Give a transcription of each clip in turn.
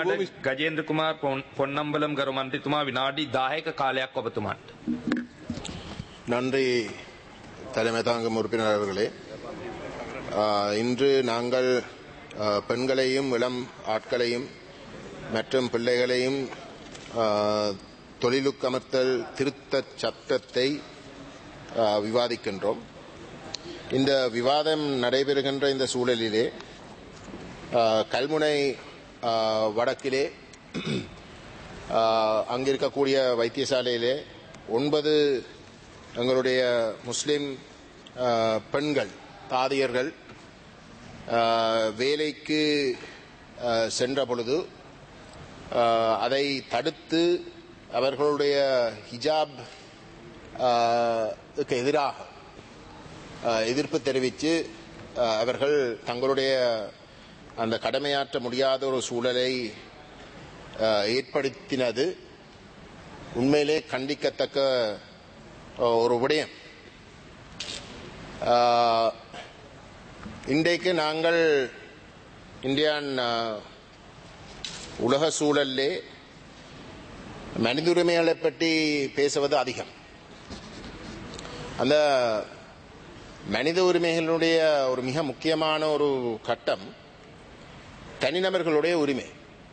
ගරු ගජේන්ද්‍ර කුමාර් පොන්- පොන්නම්බලම් ගරු මන්ත්‍රීතුමා විනාඩි 10ක කාලයක් ඔබතුමාට. நன்றி தலைமை தாங்கும் உறுப்பினர் அவர்களே ஆஹ், இன்று நாங்கள் ஆஹ், பெண்களையும் இளம் ஆட்களையும் மற்றும் பிள்ளைகளையும் ஆஹ், தொழிலுக்கமர்த்தல் திருத்தச் சட்டத்தை ஆஹ், விவாதிக்கின்றோம் இந்த விவாதம் நடைபெறுகின்ற இந்த சூழலிலே ஆஹ், கல்முனை ஆஹ், வடக்கிலே ஆஹ், அங்கிருக்கக்கூடிய வைத்தியசாலையிலே ஒன்பது எங்களுடைய முஸ்லிம் ஆஹ், பெண்கள் தாதியர்கள் ஆஹ், வேலைக்கு ஆஹ், சென்ற பொழுது ஆஹ், அதை தடுத்து அவர்களுடைய ஹிஜாப் ஆஹ், க்கு எதிராக ஆஹ், எதிர்ப்பு தெரிவித்து ஆஹ், அவர்கள் தங்களுடைய அந்த கடமையாற்ற முடியாத ஒரு சூழலை ஆஹ், ஏற்படுத்தினது உண்மையிலே கண்டிக்கத்தக்க ஆஹ், ஒரு விடயம் ஆஹ், இன்றைக்கு நாங்கள் இந்தியான் ஆஹ், உலக சூழலிலே மனித உரிமைகளை பற்றி பேசுவது அதிகம் அந்த மனித உரிமைகளுடைய ஒரு மிக முக்கியமான ஒரு கட்டம் தனிநபர்களுடைய உரிமை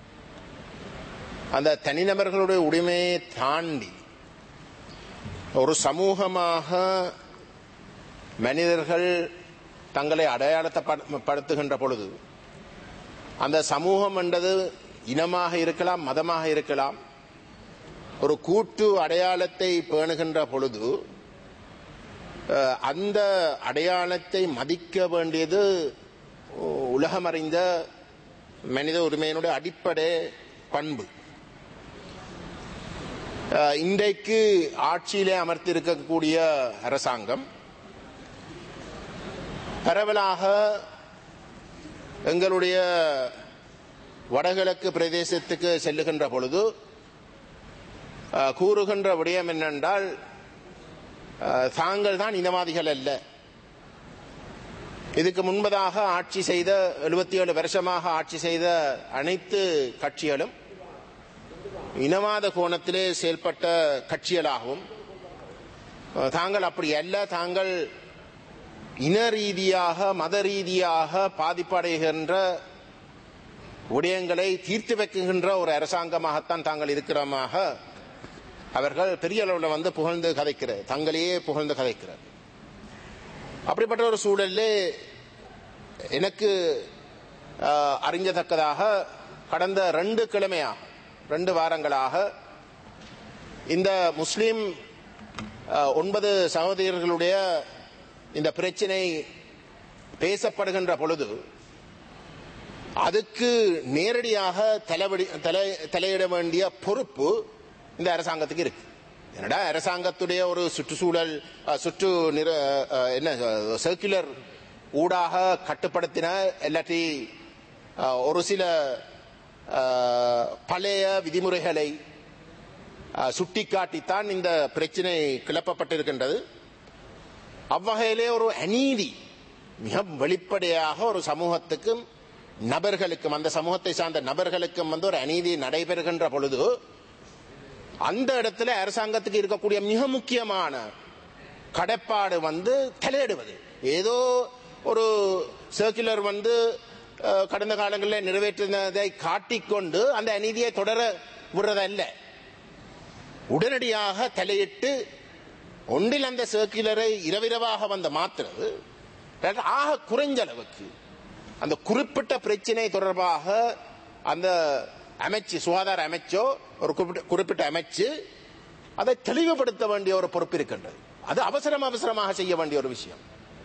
அந்த தனிநபர்களுடைய உரிமையை தாண்டி ஒரு சமூகமாக மனிதர்கள் தங்களை அடையாளத்தைப்படுத்துகின்ற பொழுது அந்த சமூகம் என்றது இனமாக இருக்கலாம் மதமாக இருக்கலாம் ஒரு கூட்டு அடையாளத்தை பேணுகின்ற பொழுது அஹ், அந்த அடையாளத்தை மதிக்க வேண்டியது உலகமறிந்த மனித உரிமையினுடைய அடிப்படை பண்பு அஹ், இன்றைக்கு ஆட்சியிலே அமர்த்திருக்கக்கூடிய அரசாங்கம் பரவலாக எங்களுடைய வடகிழக்கு பிரதேசத்துக்கு செல்லுகின்ற பொழுது அஹ், கூறுகின்ற விடயம் என்னென்றால் அஹ், தாங்கள் தான் இனவாதிகள் அல்ல இதுக்கு முன்பதாக ஆட்சி செய்த எழுபத்தி ஏழு வருஷமாக ஆட்சி செய்த அனைத்து கட்சிகளும் இனவாத கோணத்திலே செயல்பட்ட கட்சிகளாகவும் அஹ், தாங்கள் அப்படி அல்ல தாங்கள் இன ரீதியாக மத ரீதியாக பாதிப்படைகின்ற விடயங்களை தீர்த்து வைக்கின்ற ஒரு அரசாங்கமாகத்தான் தாங்கள் இருக்கிறமாக அவர்கள் பெரிய அளவில் வந்து புகழ்ந்து கதைக்கிற தங்களையே புகழ்ந்து கதைக்கிறார் அப்படிப்பட்ட ஒரு சூழலிலே எனக்கு ஆஹ், அறிஞ்சத்தக்கதாக கடந்த ரெண்டு கிழமையாக ரெண்டு வாரங்களாக இந்த முஸ்லிம் ஆஹ், ஒன்பது சகோதரர்களுடைய இந்த பிரச்சனை பேசப்படுகின்ற பொழுது அதுக்கு நேரடியாக தலைவடி தலை தலையிட வேண்டிய பொறுப்பு இந்த அரசாங்கத்துக்கு இருக்கு என்னடா அரசாங்கத்துடைய ஒரு சுற்றுச்சூழல் அஹ், சுற்று நிற அஹ், என்ன சர்க்குலர் ஊடாக கட்டுப்படுத்தின இல்லாட்டி அஹ், ஒரு சில அஹ், பழைய விதிமுறைகளை அஹ், சுட்டிக்காட்டித்தான் இந்த பிரச்சனை கிளப்பப்பட்டிருக்கின்றது அவ்வகையிலே ஒரு அநீதி மிக வெளிப்படையாக ஒரு சமூகத்துக்கும் நபர்களுக்கும் அந்த சமூகத்தை சார்ந்த நபர்களுக்கும் வந்து ஒரு அநீதி நடைபெறுகின்ற பொழுது அந்த இடத்துல அரசாங்கத்துக்கு இருக்கக்கூடிய மிக முக்கியமான கடப்பாடு வந்து தலையிடுவது ஏதோ ஒரு சர்க்குலர் வந்து அஹ், கடந்த காலங்களில் நிறைவேற்றினதை காட்டிக்கொண்டு அந்த அநீதியை தொடர விடுறதல்ல உடனடியாக தலையிட்டு ஒன்றில் அந்த சர்க்குலரை இரவிரவாக வந்த மாத்துறது இல்லாட்டி ஆக குறைஞ்ச அளவுக்கு அந்த குறிப்பிட்ட பிரச்சனை தொடர்பாக அந்த அமைச்சு சுகாதார அமைச்சோ ஒரு குறிப்பிட்ட குறிப்பிட்ட அமைச்சு அதை தெளிவுபடுத்த வேண்டிய ஒரு பொறுப்பு இருக்கின்றது அது அவசரம் அவசரமாக செய்ய வேண்டிய ஒரு விஷயம்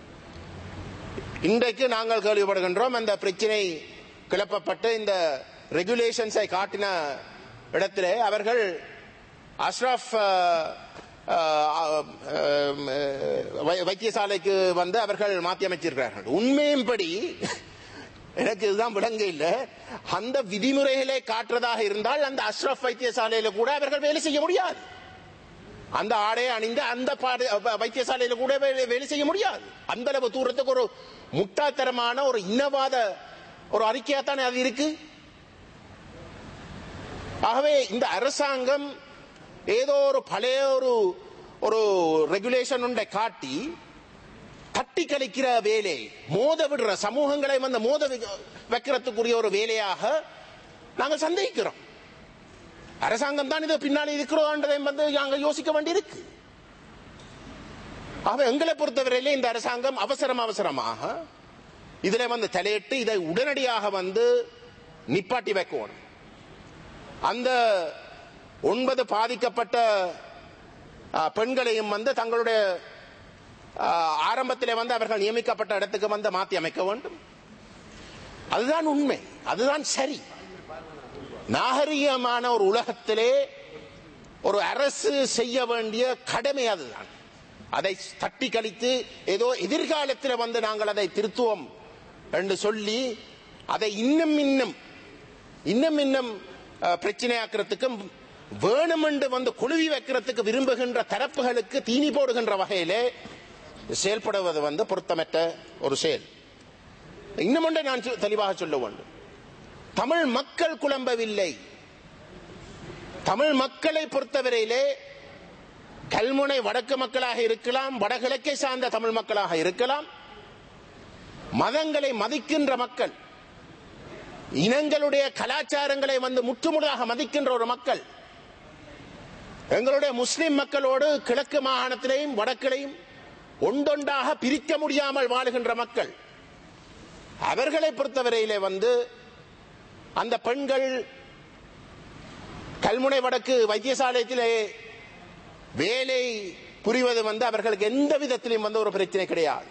இன்றைக்கு நாங்கள் கேள்விப்படுகின்றோம் அந்த பிரச்சனை கிளப்பப்பட்டு இந்த ரெகுலேஷன்ஸை காட்டின இடத்திலே அவர்கள் அஷ்ரஃப் அஹ், அஹ், அஹ், வை- வைத்தியசாலைக்கு வந்து அவர்கள் மாற்றி அமைச்சிருக்கிறார்கள் உண்மையின்படி எனக்கு இதுதான் விளங்க இல்லை அந்த விதிமுறைகளை காட்டுறதாக இருந்தால் அந்த அஷ்ரஃப் வைத்தியசாலையில கூட அவர்கள் வேலை செய்ய முடியாது அந்த ஆடையை அணிந்து அந்த பாடு- வ- வைத்தியசாலையில கூட வேலை வேலை செய்ய முடியாது அந்த அளவு தூரத்துக்கு ஒரு முட்டாள்தனமான ஒரு இனவாத ஒரு அறிக்கையா தானே அது இருக்கு ஆகவே இந்த அரசாங்கம் ஏதோ ஒரு பழைய ஒரு ஒரு ரெகுலேஷன் ஒன்றை காட்டி தட்டி கழிக்கிற வேலை மோத விடுற சமூகங்களை வந்து மோத வை- வைக்கிறதுக்குரிய ஒரு வேலையாக நாங்கள் சந்தேகிக்கிறோம் அரசாங்கம் தான் இது பின்னாடி இருக்கிறோன்றதை வந்து நாங்கள் யோசிக்க வேண்டியிருக்கு ஆக எங்களை பொறுத்தவரையிலே இந்த அரசாங்கம் அவசரம் அவசரமாக இதுல வந்து தலையிட்டு இதை உடனடியாக வந்து நிப்பாட்டி வைக்கணும் அந்த ஒன்பது பாதிக்கப்பட்ட ஆ, பெண்களையும் வந்து தங்களுடைய ஆ, ஆரம்பத்திலே வந்து அவர்கள் நியமிக்கப்பட்ட இடத்துக்கு வந்து மாற்றி அமைக்க வேண்டும் அதுதான் உண்மை அதுதான் சரி நாகரிகமான ஒரு உலகத்திலே ஒரு அரசு செய்ய வேண்டிய கடமை அதுதான் அதை தட்டி கழித்து ஏதோ எதிர்காலத்தில் வந்து நாங்கள் அதை திருத்துவோம் என்று சொல்லி அதை இன்னும் இன்னும் இன்னும் இன்னும் அஹ், பிரச்சனையாக்குறதுக்கும் வேணுமென்று வந்து குழுவி வைக்கிறதுக்கு விரும்புகின்ற தரப்புகளுக்கு தீனி போடுகின்ற வகையிலே செயல்படுவது வந்து பொருத்தமற்ற ஒரு செயல் இன்னும் ஒன்றை நான் சொ- தெளிவாக சொல்ல வேண்டும் தமிழ் மக்கள் குழம்பவில்லை தமிழ் மக்களை பொறுத்தவரையிலே கல்முனை வடக்கு மக்களாக இருக்கலாம் வடகிழக்கை சார்ந்த தமிழ் மக்களாக இருக்கலாம் மதங்களை மதிக்கின்ற மக்கள் இனங்களுடைய கலாச்சாரங்களை வந்து முற்றுமுழுதாக மதிக்கின்ற ஒரு மக்கள் எங்களுடைய முஸ்லிம் மக்களோடு கிழக்கு மாகாணத்திலேயும் வடக்கிலையும் ஒன்றொன்றாக பிரிக்க முடியாமல் வாழுகின்ற மக்கள் அவர்களை பொறுத்தவரையிலே வந்து அந்த பெண்கள் கல்முனை வடக்கு வைத்தியசாலயத்திலே வேலை புரிவது வந்து அவர்களுக்கு எந்த விதத்திலும் வந்து ஒரு பிரச்சனை கிடையாது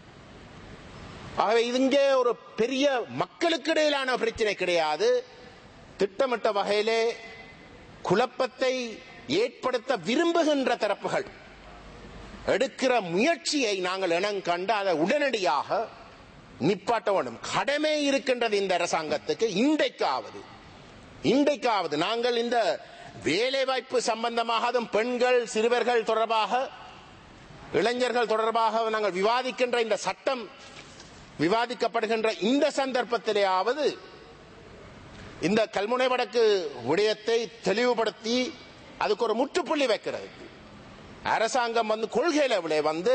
ஆகவே இது இங்கே ஒரு பெரிய மக்களுக்கு இடையிலான பிரச்சனை கிடையாது திட்டமிட்ட வகையிலே குழப்பத்தை ஏற்படுத்த விரும்புகின்ற தரப்புகள் எடுக்கிற முயற்சியை நாங்கள் இனங்கண்டு அதை உடனடியாக நிப்பாட்ட வேண்டும் கடமை இருக்கின்றது இந்த அரசாங்கத்துக்கு இன்றைக்காவது இன்றைக்காவது நாங்கள் இந்த வேலை வாய்ப்பு சம்பந்தமாக அதுவும் பெண்கள் சிறுவர்கள் தொடர்பாக இளைஞர்கள் தொடர்பாக நாங்கள் விவாதிக்கின்ற இந்த சட்டம் விவாதிக்கப்படுகின்ற இந்த சந்தர்ப்பத்திலேயாவது இந்த கல்முனை வடக்கு விடயத்தை தெளிவுபடுத்தி அதுக்கு ஒரு முற்றுப்புள்ளி வைக்கிறது அரசாங்கம் வந்து கொள்கையில விட வந்து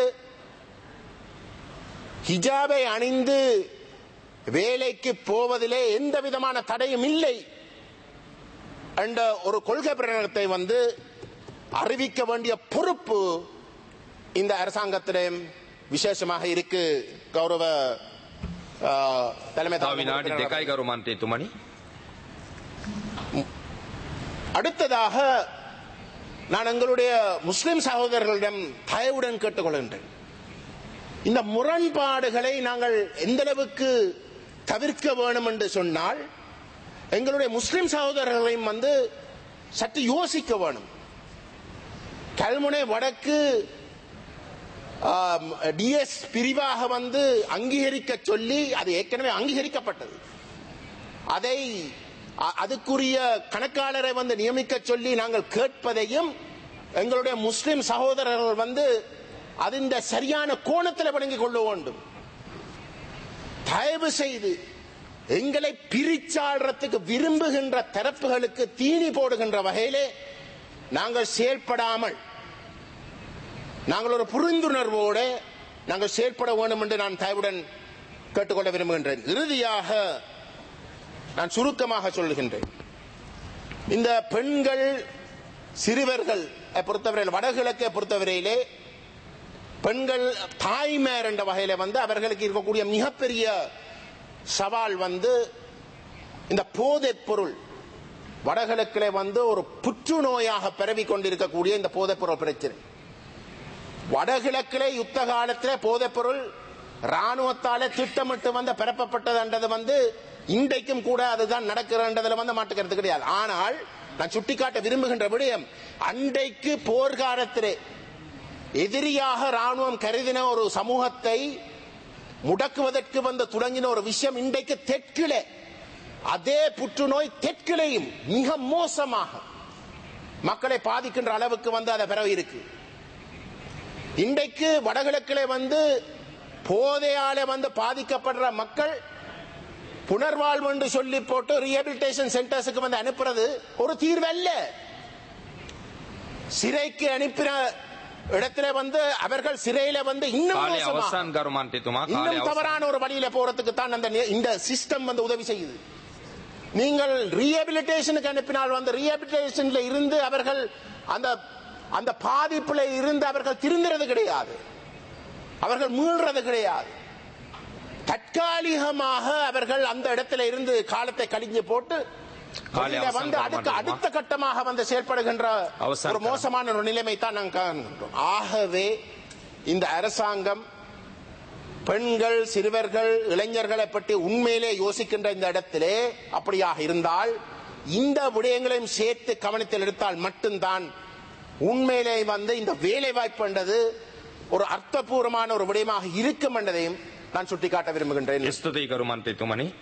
ஹிஜாபை அணிந்து வேலைக்கு போவதிலே எந்த விதமான தடையும் இல்லை என்ற ஒரு கொள்கை பிரகடனத்தை வந்து அறிவிக்க வேண்டிய பொறுப்பு இந்த அரசாங்கத்திலே விசேஷமாக இருக்கு கௌரவ ஆ, தலைமை තව විනාඩි දෙකයි ගරු මන්ත්‍රීතුමනි. அடுத்ததாக நான் எங்களுடைய முஸ்லிம் சகோதரர்களிடம் தயவுடன் கேட்டுக்கொள்கின்றேன் இந்த முரண்பாடுகளை நாங்கள் எந்த அளவுக்கு தவிர்க்க வேணும் என்று சொன்னால் எங்களுடைய முஸ்லிம் சகோதரர்களையும் வந்து சற்று யோசிக்க வேணும் கல்முனை வடக்கு டிஎஸ் பிரிவாக வந்து அங்கீகரிக்க சொல்லி அது ஏற்கனவே அங்கீகரிக்கப்பட்டது அதை அ- அதுக்குரிய கணக்காளரை வந்து நியமிக்க சொல்லி நாங்கள் கேட்பதையும் எங்களுடைய முஸ்லிம் சகோதரர்கள் வந்து அது இந்த சரியான கோணத்தில் வழங்கிக் கொள்ள வேண்டும் தயவு செய்து எங்களை பிரிச்சாடுறதுக்கு விரும்புகின்ற தரப்புகளுக்கு தீனி போடுகின்ற வகையிலே நாங்கள் செயல்படாமல் நாங்கள் ஒரு புரிந்துணர்வோடு நாங்கள் செயல்பட வேண்டும் என்று நான் தயவுடன் கேட்டுக்கொள்ள விரும்புகின்றேன் இறுதியாக நான் சுருக்கமாக சொல்லுகின்றேன் இந்த பெண்கள் சிறுவர்கள் பொறுத்தவரையில் வடகிழக்கை பொறுத்தவரையிலே பெண்கள் தாய்மார் என்ற வகையில வந்து அவர்களுக்கு இருக்கக்கூடிய மிகப்பெரிய சவால் வந்து இந்த போதைப் பொருள் வடகிழக்கிலே வந்து ஒரு புற்றுநோயாக பரவி கொண்டிருக்கக்கூடிய இந்த போதைப் பொருள் பிரச்சனை வடகிழக்கிலே யுத்த காலத்திலே போதைப் பொருள் ராணுவத்தாலே திட்டமிட்டு வந்து பரப்பப்பட்டதுன்றது வந்து இன்றைக்கும் கூட அதுதான் நடக்கிறன்றதுல வந்து மாட்டுக்கிறது கிடையாது ஆனால் நான் சுட்டிக்காட்ட விரும்புகின்ற விடயம் அன்றைக்கு போர்க்காலத்திலே எதிரியாக ராணுவம் கருதின ஒரு சமூகத்தை முடக்குவதற்கு வந்து தொடங்கின ஒரு விஷயம் இன்றைக்கு தெற்கிலே அதே புற்றுநோய் தெற்கிலேயும் மிக மோசமாக மக்களை பாதிக்கின்ற அளவுக்கு வந்து அதை பரவி இருக்கு இன்றைக்கு வடகிழக்கிலே வந்து போதையால வந்து பாதிக்கப்படுற மக்கள் புனர்வாழ்வு என்று சொல்லி போட்டு ரீஹபிலிட்டேஷன் சென்டர்ஸுக்கு வந்து அனுப்புறது ஒரு தீர்வு அல்ல சிறைக்கு அனுப்பின இடத்துல வந்து அவர்கள் சிறையில வந்து இன்னும் කාලය மோசமாக, අවසන් ගරු මන්ත්‍රීතුමා කාලය இன்னும் අවසන්. தவறான ஒரு வழியில போறதுக்கு தான் அந்த நி- இந்த சிஸ்டம் வந்து உதவி செய்யுது நீங்கள் ரீஹபிலிட்டேஷனுக்கு அனுப்பினால் வந்து ரீஹபிலிட்டேஷன்ல இருந்து அவர்கள் அந்த அந்த பாதிப்புல இருந்து அவர்கள் திருந்துறது கிடையாது அவர்கள் மீள்றது கிடையாது தற்காலிகமாக அவர்கள் அந்த இடத்துல இருந்து காலத்தை கழிஞ்சு போட்டு காலை வெளியில அவசரம் வந்து வர அடுத்த மாட்டோமா? அடுத்த கட்டமாக வந்து செயல்படுகின்ற அவசரம் ஒரு தர- மோசமான ஒரு நிலைமை தான் நாங்கள் காண்கின்றோம் ஆகவே இந்த அரசாங்கம் பெண்கள் சிறுவர்கள் இளைஞர்களை பற்றி உண்மையிலே யோசிக்கின்ற இந்த இடத்திலே அப்படியாக இருந்தால் இந்த விடயங்களையும் சேர்த்து கவனத்தில் எடுத்தால் மட்டும்தான் உண்மையிலே வந்து இந்த வேலை வாய்ப்புன்றது ஒரு அர்த்தபூர்வமான ஒரு விடயமாக இருக்கும் என்பதையும் நான் சுட்டிக்காட்ட விரும்புகின்றேன் ස්තුතියි ගරු මන්ත්‍රීතුමනි